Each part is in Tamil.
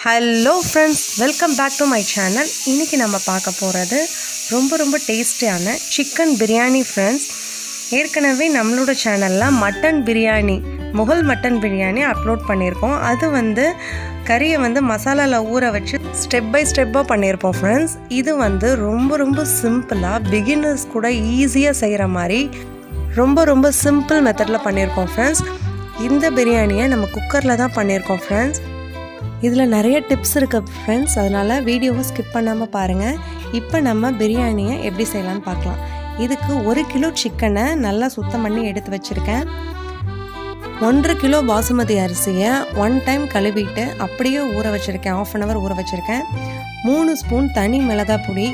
hello friends welcome back to my channel இன்றைக்கி நம்ம பார்க்க போகிறது ரொம்ப ரொம்ப டேஸ்டியான சிக்கன் பிரியாணி ஃப்ரெண்ட்ஸ் ஏற்கனவே நம்மளோட சேனலில் mutton biryani Mughal mutton biryani upload பண்ணியிருக்கோம் அது வந்து கறியை வந்து மசாலாவில் ஊற வச்சு ஸ்டெப் பை ஸ்டெப்பாக பண்ணியிருப்போம் ஃப்ரெண்ட்ஸ் இது வந்து ரொம்ப ரொம்ப சிம்பிளாக பிகினர்ஸ் கூட ஈஸியாக செய்கிற மாதிரி ரொம்ப ரொம்ப சிம்பிள் மெத்தடில் பண்ணியிருக்கோம் ஃப்ரெண்ட்ஸ் இந்த பிரியாணியை நம்ம குக்கரில் தான் பண்ணியிருக்கோம் ஃப்ரெண்ட்ஸ் இதில் நிறைய டிப்ஸ் இருக்குது ஃப்ரெண்ட்ஸ் அதனால் வீடியோவை ஸ்கிப் பண்ணாமல் பாருங்கள் இப்போ நம்ம பிரியாணியை எப்படி செய்யலாம்னு பார்க்கலாம் இதுக்கு ஒரு கிலோ சிக்கனை நல்லா சுத்தம் பண்ணி எடுத்து வச்சுருக்கேன் ஒன்றரை கிலோ பாசுமதி அரிசியை ஒன் டைம் கழுவிட்டு அப்படியே ஊற வச்சுருக்கேன் ஆஃப் அன் ஹவர் ஊற வச்சுருக்கேன் மூணு ஸ்பூன் தனி மிளகாய் பொடி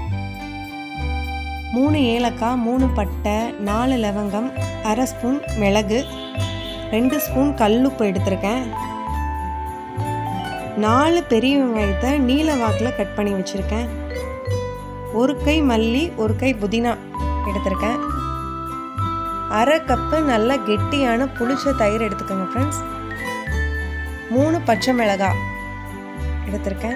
மூணு ஏலக்காய் மூணு பட்டை நாலு லவங்கம் அரை ஸ்பூன் மிளகு ரெண்டு ஸ்பூன் கல்லுப்பு எடுத்திருக்கேன் நாலு பெரிய வெங்காயத்தை நீல வாக்கில் கட் பண்ணி வச்சுருக்கேன் ஒரு கை மல்லி ஒரு கை புதினா எடுத்திருக்கேன் அரை கப்பு நல்ல கெட்டியான புளிச்ச தயிர் எடுத்துக்கோங்க ஃப்ரெண்ட்ஸ் மூணு பச்சை மிளகாய் எடுத்திருக்கேன்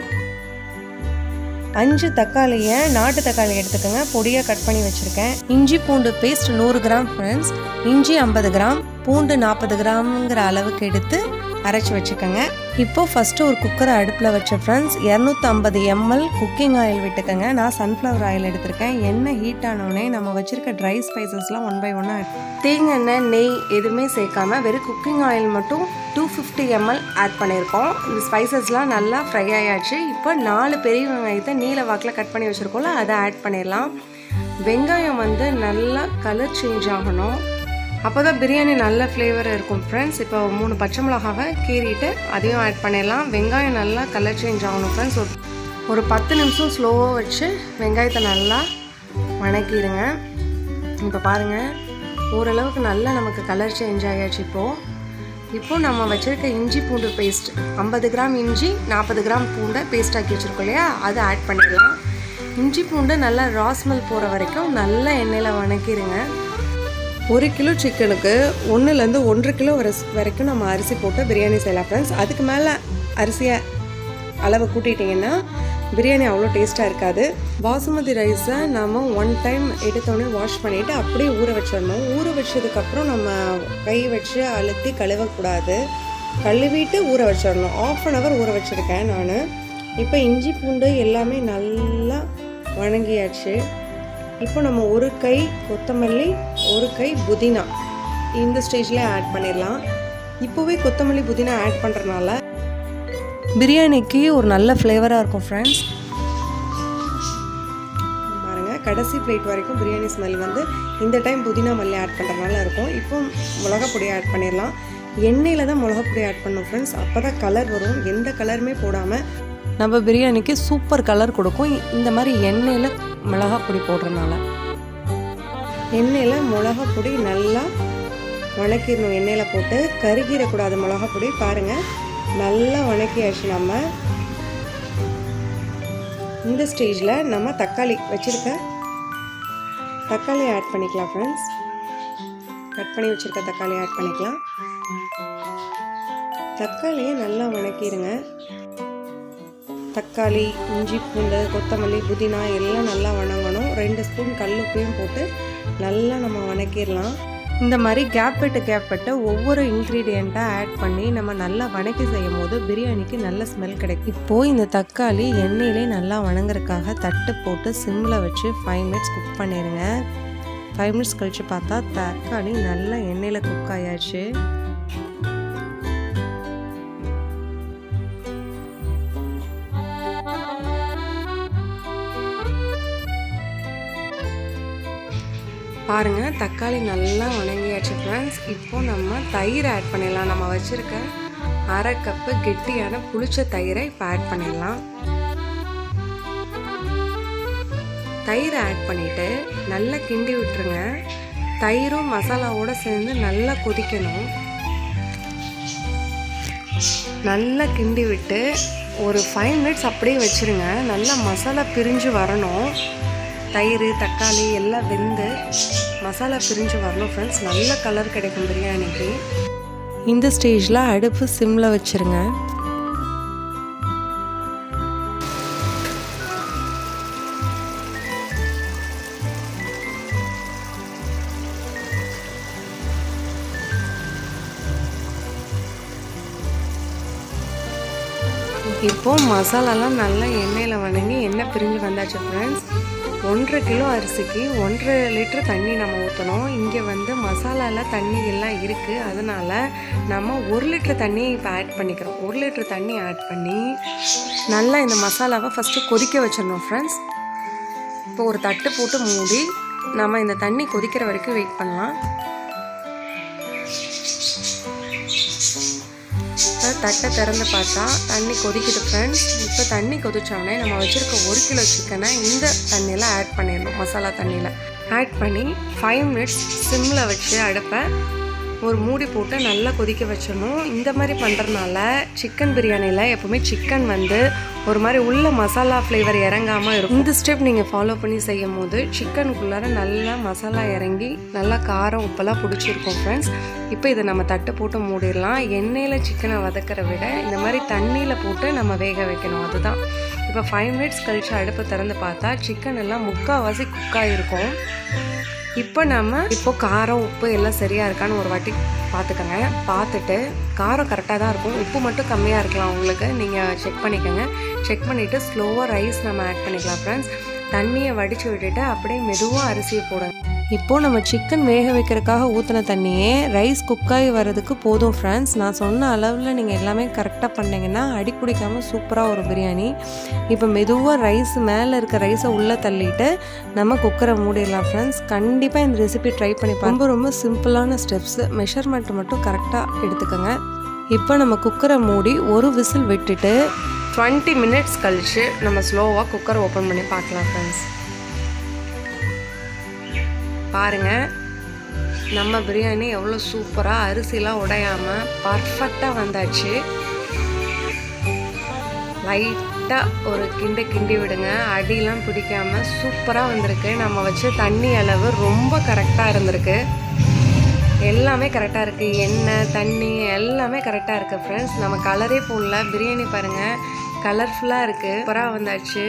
அஞ்சு தக்காளியை நாட்டு தக்காளி எடுத்துக்கோங்க பொடியாக கட் பண்ணி வச்சுருக்கேன் இஞ்சி பூண்டு பேஸ்ட் நூறு கிராம் ஃப்ரெண்ட்ஸ் இஞ்சி ஐம்பது கிராம் பூண்டு நாற்பது கிராம்ங்கிற அளவுக்கு எடுத்து அரைச்சி வச்சுக்கோங்க இப்போ ஃபஸ்ட்டு ஒரு குக்கரை அடுப்பில் வச்ச ஃப்ரெண்ட்ஸ் இரநூத்தம்பது எம்எல் குக்கிங் ஆயில் விட்டுக்கோங்க நான் சன்ஃப்ளவர் ஆயில் எடுத்திருக்கேன் எண்ணெய் ஹீட் ஆனோடனே நம்ம வச்சுருக்க ட்ரை ஸ்பைசஸ்லாம் ஒன் பை ஒன்னாக தேங்காய் எண்ணெய் நெய் எதுவுமே சேர்க்காம வெறும் குக்கிங் ஆயில் மட்டும் டூ ஃபிஃப்டி எம்எல் ஆட் பண்ணியிருக்கோம் இந்த ஸ்பைசஸ்லாம் நல்லா ஃப்ரை ஆயாச்சு இப்போ நாலு பெரிய வெங்காயத்தை நீல வாக்கில் கட் பண்ணி வச்சுருக்கோம்ல அதை ஆட் பண்ணிடலாம் வெங்காயம் வந்து நல்லா கலர் சேஞ்ச் ஆகணும் அப்போ தான் பிரியாணி நல்ல ஃப்ளேவர் இருக்கும் ஃப்ரெண்ட்ஸ் இப்போ மூணு பச்சை மிளகாவை கீறிட்டு அதையும் ஆட் பண்ணிடலாம் வெங்காயம் நல்லா கலர் சேஞ்ச் ஆகணும் ஃப்ரெண்ட்ஸ் ஒரு ஒரு பத்து நிமிஷம் ஸ்லோவாக வச்சு வெங்காயத்தை நல்லா வணக்கிடுங்க இப்போ பாருங்கள் ஓரளவுக்கு நல்லா நமக்கு கலர் சேஞ்ச் ஆகியாச்சு இப்போது இப்போது நம்ம வச்சுருக்க இஞ்சி பூண்டு பேஸ்ட் ஐம்பது கிராம் இஞ்சி நாற்பது கிராம் பூண்டை பேஸ்ட் ஆக்கி வச்சுருக்கோம் இல்லையா அதை ஆட் பண்ணிடலாம் இஞ்சி பூண்டு நல்லா ராஸ்மெல் போகிற வரைக்கும் நல்லா எண்ணெயில் வணக்கிடுங்க ஒரு கிலோ சிக்கனுக்கு ஒன்றுலேருந்து ஒன்றரை கிலோ வர வரைக்கும் நம்ம அரிசி போட்டு பிரியாணி செய்யலாம் ஃப்ரெண்ட்ஸ் அதுக்கு மேலே அரிசியை அளவை கூட்டிட்டிங்கன்னா பிரியாணி அவ்வளோ டேஸ்ட்டாக இருக்காது பாசுமதி ரைஸை நம்ம ஒன் டைம் எடுத்தோடனே வாஷ் பண்ணிவிட்டு அப்படியே ஊற வச்சிடணும் ஊற வச்சதுக்கப்புறம் நம்ம கை வச்சு அழுத்தி கழுவக்கூடாது கழுவிட்டு ஊற வச்சிடணும் ஆஃப் அன் ஹவர் ஊற வச்சுருக்கேன் நான் இப்போ இஞ்சி பூண்டு எல்லாமே நல்லா வணங்கியாச்சு இப்போ நம்ம ஒரு கை கொத்தமல்லி ஒரு கை புதினா இந்த ஸ்டேஜில் ஆட் பண்ணிடலாம் இப்போவே கொத்தமல்லி புதினா ஆட் பண்ணுறதுனால பிரியாணிக்கு ஒரு நல்ல ஃப்ளேவராக இருக்கும் ஃப்ரெண்ட்ஸ் பாருங்கள் கடைசி பிளேட் வரைக்கும் பிரியாணி ஸ்மெல் வந்து இந்த டைம் புதினா மல்லி ஆட் பண்ணுறதுனால இருக்கும் இப்போ மிளகா பொடி ஆட் பண்ணிடலாம் எண்ணெயில் தான் மிளகா பொடி ஆட் பண்ணோம் ஃப்ரெண்ட்ஸ் அப்போ தான் கலர் வரும் எந்த கலருமே போடாமல் நம்ம பிரியாணிக்கு சூப்பர் கலர் கொடுக்கும் இந்த மாதிரி எண்ணெயில் மிளகா பொடி போடுறதுனால எண்ணெயில் மிளகா பொடி நல்லா வணக்கிடணும் எண்ணெயில் போட்டு கருகிடக்கூடாது மிளகா பொடி பாருங்கள் நல்லா வணக்கியாச்சு நம்ம இந்த ஸ்டேஜில் நம்ம தக்காளி வச்சுருக்க தக்காளி ஆட் பண்ணிக்கலாம் ஃப்ரெண்ட்ஸ் கட் பண்ணி வச்சுருக்க தக்காளி ஆட் பண்ணிக்கலாம் தக்காளியை நல்லா வணக்கிடுங்க தக்காளி இஞ்சி பூண்டு கொத்தமல்லி புதினா எல்லாம் நல்லா வணங்கணும் ரெண்டு ஸ்பூன் கல்லுப்பையும் போட்டு நல்லா நம்ம வணக்கிடலாம் இந்த மாதிரி கேப் விட்டு கேப் விட்டு ஒவ்வொரு இன்க்ரீடியண்ட்டாக ஆட் பண்ணி நம்ம நல்லா வணக்கி செய்யும் போது பிரியாணிக்கு நல்ல ஸ்மெல் கிடைக்கும் இப்போது இந்த தக்காளி எண்ணெயிலே நல்லா வணங்குறதுக்காக தட்டு போட்டு சிம்மில் வச்சு ஃபைவ் மினிட்ஸ் குக் பண்ணிடுங்க ஃபைவ் மினிட்ஸ் கழித்து பார்த்தா தக்காளி நல்லா எண்ணெயில் குக் ஆயாச்சு பாருங்கள் தக்காளி நல்லா வணங்கியாச்சு ஃப்ரெண்ட்ஸ் இப்போ நம்ம தயிர் ஆட் பண்ணிடலாம் நம்ம வச்சுருக்க அரை கப்பு கெட்டியான புளிச்ச தயிரை இப்போ ஆட் பண்ணிடலாம் தயிரை ஆட் பண்ணிவிட்டு நல்லா கிண்டி விட்டுருங்க தயிரும் மசாலாவோடு சேர்ந்து நல்லா கொதிக்கணும் நல்லா கிண்டி விட்டு ஒரு ஃபைவ் மினிட்ஸ் அப்படியே வச்சுருங்க நல்லா மசாலா பிரிஞ்சு வரணும் தயிர் தக்காளி எல்லாம் வெந்து மசாலா பிரிஞ்சு வரணும் ஃப்ரெண்ட்ஸ் நல்ல கலர் கிடைக்கும் பிரியாணிக்கு இந்த ஸ்டேஜில் அடுப்பு சிம்மில் வச்சுருங்க இப்போது மசாலாலாம் நல்லா எண்ணெயில் வணங்கி எண்ணெய் பிரிஞ்சு வந்தாச்சு ஃப்ரெண்ட்ஸ் ஒன்றரை கிலோ அரிசிக்கு ஒன்றரை லிட்டர் தண்ணி நம்ம ஊற்றணும் இங்கே வந்து மசாலாவில் தண்ணி எல்லாம் இருக்குது அதனால் நம்ம ஒரு லிட்டர் தண்ணியை இப்போ ஆட் பண்ணிக்கிறோம் ஒரு லிட்டர் தண்ணி ஆட் பண்ணி நல்லா இந்த மசாலாவை ஃபஸ்ட்டு கொதிக்க வச்சிடணும் ஃப்ரெண்ட்ஸ் இப்போ ஒரு தட்டு போட்டு மூடி நம்ம இந்த தண்ணி கொதிக்கிற வரைக்கும் வெயிட் பண்ணலாம் இப்போ தட்டை திறந்து பார்த்தா தண்ணி கொதிக்குது ஃப்ரெண்ட்ஸ் இப்போ தண்ணி கொதிச்சோடனே நம்ம வச்சுருக்க ஒரு கிலோ சிக்கனை இந்த தண்ணியில் ஆட் பண்ணிடணும் மசாலா தண்ணியில் ஆட் பண்ணி ஃபைவ் மினிட்ஸ் சிம்மில் வச்சு அடுப்பை ஒரு மூடி போட்டு நல்லா கொதிக்க வச்சிடணும் இந்த மாதிரி பண்ணுறதுனால சிக்கன் பிரியாணியில் எப்போவுமே சிக்கன் வந்து ஒரு மாதிரி உள்ள மசாலா ஃப்ளேவர் இறங்காமல் இருக்கும் இந்த ஸ்டெப் நீங்கள் ஃபாலோ பண்ணி செய்யும் போது சிக்கனுக்குள்ளார நல்லா மசாலா இறங்கி நல்லா காரம் உப்பெல்லாம் பிடிச்சிருக்கும் ஃப்ரெண்ட்ஸ் இப்போ இதை நம்ம தட்டு போட்டு மூடிடலாம் எண்ணெயில் சிக்கனை வதக்கிற விட இந்த மாதிரி தண்ணியில் போட்டு நம்ம வேக வைக்கணும் அதுதான் இப்போ ஃபைவ் மினிட்ஸ் கழித்து அடுப்பு திறந்து பார்த்தா சிக்கன் எல்லாம் முக்கால்வாசி குக்காக இருக்கும் இப்போ நம்ம இப்போ காரம் உப்பு எல்லாம் சரியாக இருக்கான்னு ஒரு வாட்டி பார்த்துக்கோங்க பார்த்துட்டு காரம் கரெக்டாக தான் இருக்கும் உப்பு மட்டும் கம்மியாக இருக்கலாம் உங்களுக்கு நீங்கள் செக் பண்ணிக்கோங்க செக் பண்ணிவிட்டு ஸ்லோவாக ரைஸ் நம்ம ஆட் பண்ணிக்கலாம் ஃப்ரெண்ட்ஸ் தண்ணியை வடித்து விட்டுட்டு அப்படியே மெதுவாக அரிசியை போடுங்க இப்போது நம்ம சிக்கன் வேக வைக்கிறதுக்காக ஊற்றின தண்ணியே ரைஸ் குக்காகி வர்றதுக்கு போதும் ஃப்ரெண்ட்ஸ் நான் சொன்ன அளவில் நீங்கள் எல்லாமே கரெக்டாக பண்ணிங்கன்னா அடி பிடிக்காமல் சூப்பராக ஒரு பிரியாணி இப்போ மெதுவாக ரைஸ் மேலே இருக்க ரைஸை உள்ளே தள்ளிட்டு நம்ம குக்கரை மூடிடலாம் ஃப்ரெண்ட்ஸ் கண்டிப்பாக இந்த ரெசிபி ட்ரை பண்ணி ரொம்ப ரொம்ப சிம்பிளான ஸ்டெப்ஸு மெஷர்மெண்ட் மட்டும் கரெக்டாக எடுத்துக்கோங்க இப்போ நம்ம குக்கரை மூடி ஒரு விசில் விட்டுட்டு டுவெண்ட்டி மினிட்ஸ் கழித்து நம்ம ஸ்லோவாக குக்கர் ஓப்பன் பண்ணி பார்க்கலாம் ஃப்ரெண்ட்ஸ் பாருங்கள் நம்ம பிரியாணி எவ்வளோ சூப்பராக அரிசிலாம் உடையாமல் பர்ஃபெக்டாக வந்தாச்சு லைட்டாக ஒரு கிண்டு கிண்டி விடுங்க அடியெலாம் பிடிக்காம சூப்பராக வந்திருக்கு நம்ம வச்ச தண்ணி அளவு ரொம்ப கரெக்டாக இருந்திருக்கு எல்லாமே கரெக்டாக இருக்குது எண்ணெய் தண்ணி எல்லாமே கரெக்டாக இருக்குது ஃப்ரெண்ட்ஸ் நம்ம கலரே போடல பிரியாணி பாருங்கள் கலர்ஃபுல்லாக இருக்குது சூப்பராக வந்தாச்சு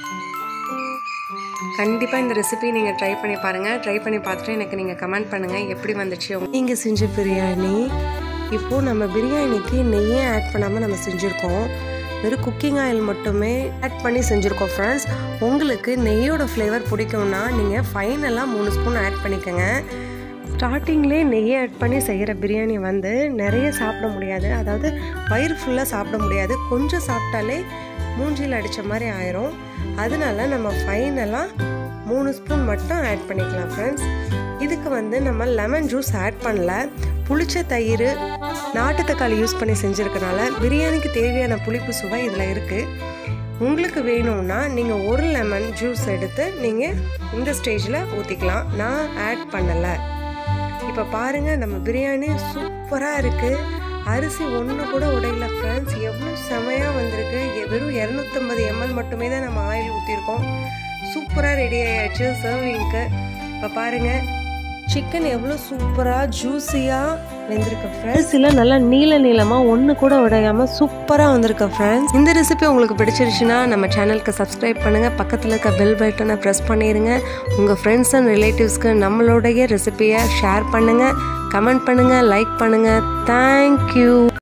கண்டிப்பாக இந்த ரெசிபி நீங்கள் ட்ரை பண்ணி பாருங்கள் ட்ரை பண்ணி பார்த்துட்டு எனக்கு நீங்கள் கமெண்ட் பண்ணுங்கள் எப்படி வந்துச்சு நீங்கள் செஞ்ச பிரியாணி இப்போது நம்ம பிரியாணிக்கு நெய்யே ஆட் பண்ணாமல் நம்ம செஞ்சுருக்கோம் வெறும் குக்கிங் ஆயில் மட்டுமே ஆட் பண்ணி செஞ்சுருக்கோம் ஃப்ரெண்ட்ஸ் உங்களுக்கு நெய்யோட ஃப்ளேவர் பிடிக்கும்னா நீங்கள் ஃபைனலாக மூணு ஸ்பூன் ஆட் பண்ணிக்கோங்க ஸ்டார்டிங்லேயே நெய்யை ஆட் பண்ணி செய்கிற பிரியாணி வந்து நிறைய சாப்பிட முடியாது அதாவது வயிறு ஃபுல்லாக சாப்பிட முடியாது கொஞ்சம் சாப்பிட்டாலே மூஞ்சியில் அடித்த மாதிரி ஆயிரும் அதனால நம்ம ஃபைனலாக மூணு ஸ்பூன் மட்டும் ஆட் பண்ணிக்கலாம் ஃப்ரெண்ட்ஸ் இதுக்கு வந்து நம்ம லெமன் ஜூஸ் ஆட் பண்ணல புளிச்ச தயிர் நாட்டு தக்காளி யூஸ் பண்ணி செஞ்சுருக்கனால பிரியாணிக்கு தேவையான புளிப்பு சுவை இதில் இருக்குது உங்களுக்கு வேணும்னா நீங்கள் ஒரு லெமன் ஜூஸ் எடுத்து நீங்கள் இந்த ஸ்டேஜில் ஊற்றிக்கலாம் நான் ஆட் பண்ணலை இப்போ பாருங்கள் நம்ம பிரியாணி சூப்பராக இருக்குது அரிசி ஒன்று கூட உடையில ஃப்ரெண்ட்ஸ் எவ்வளோ செமையாக வந்திருக்கு வெறும் இரநூத்தம்பது எம்எல் மட்டுமே தான் நம்ம ஆயில் ஊற்றிருக்கோம் சூப்பராக ரெடி ஆயாச்சு சர்விங்க்கு இப்போ பாருங்கள் சிக்கன் எவ்வளோ சூப்பராக ஜூஸியாக வெந்திருக்கு ஃப்ரெண்ட்ஸ் இல்லை நல்லா நீள நீளமாக ஒன்று கூட உடையாமல் சூப்பராக வந்திருக்கு ஃப்ரெண்ட்ஸ் இந்த ரெசிபி உங்களுக்கு பிடிச்சிருச்சுன்னா நம்ம சேனலுக்கு சப்ஸ்கிரைப் பண்ணுங்கள் பக்கத்தில் இருக்க பெல் பட்டனை ப்ரெஸ் பண்ணிடுங்க உங்கள் ஃப்ரெண்ட்ஸ் அண்ட் ரிலேட்டிவ்ஸ்க்கு நம்மளுடைய ரெசிபியை ஷேர் பண்ணுங்கள் கமெண்ட் பண்ணுங்கள் லைக் பண்ணுங்கள் தேங்க்யூ